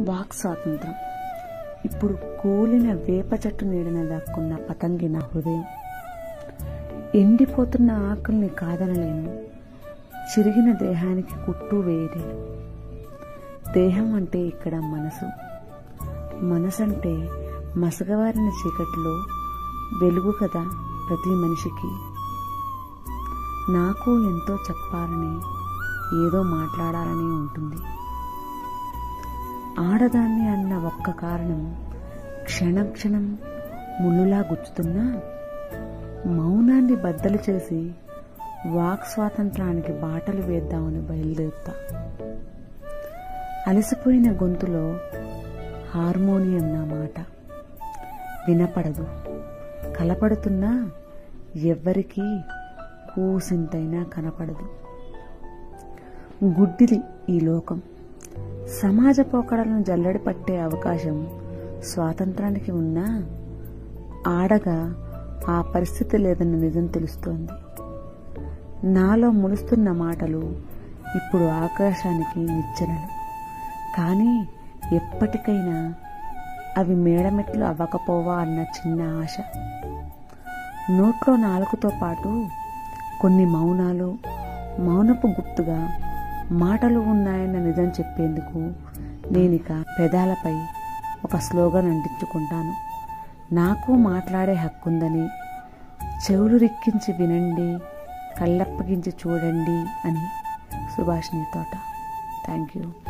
walk స్వాతంత్రం ఇప్పుడు కూలిన వేప చెట్టు నీడన దక్కున్న పతంగి నా హృదయం ఎండిపోతున్న ఆకుల్ని కాదనలేను చిరిగిన దేహానికి కుట్టు వేయలేను దేహం అంటే ఇక్కడ మనసు మనసంటే మసగవారిన చీకటిలో వెలుగు కదా ప్రతి మనిషికి నాకు ఎంతో చెప్పాలని ఏదో మాట్లాడాలని ఉంటుంది ఆడదాన్ని అన్న ఒక్క కారణం క్షణం క్షణం ముళ్ళులా గుచ్చుతున్నా మౌనాన్ని బద్దలు చేసి వాక్ స్వాతంత్రానికి బాటలు వేద్దామని బయలుదేరుతా అలసిపోయిన గొంతులో హార్మోనియం నా మాట వినపడదు కలపడుతున్నా ఎవ్వరికీ కూసింతైనా కనపడదు గుడ్డిది ఈ లోకం సమాజ పోకడలను జల్లడి పట్టే అవకాశం స్వాతంత్రానికి ఉన్నా ఆడగా ఆ పరిస్థితి లేదన్న నిజం తెలుస్తోంది నాలో ములుస్తున్న మాటలు ఇప్పుడు ఆకాశానికి నిచ్చెనలు కానీ ఎప్పటికైనా అవి మేడమెట్లు అవ్వకపోవా అన్న చిన్న ఆశ నోట్లో నాలుగుతో పాటు కొన్ని మౌనాలు మౌనపు గుర్తుగా మాటలు ఉన్నాయన్న నిజం చెప్పేందుకు నేనిక పెదాలపై ఒక స్లోగన్ అంటించుకుంటాను నాకు మాట్లాడే హక్కుందని చెవులు రిక్కించి వినండి కళ్ళప్పగించి చూడండి అని సుభాషిణి తోట థ్యాంక్ యూ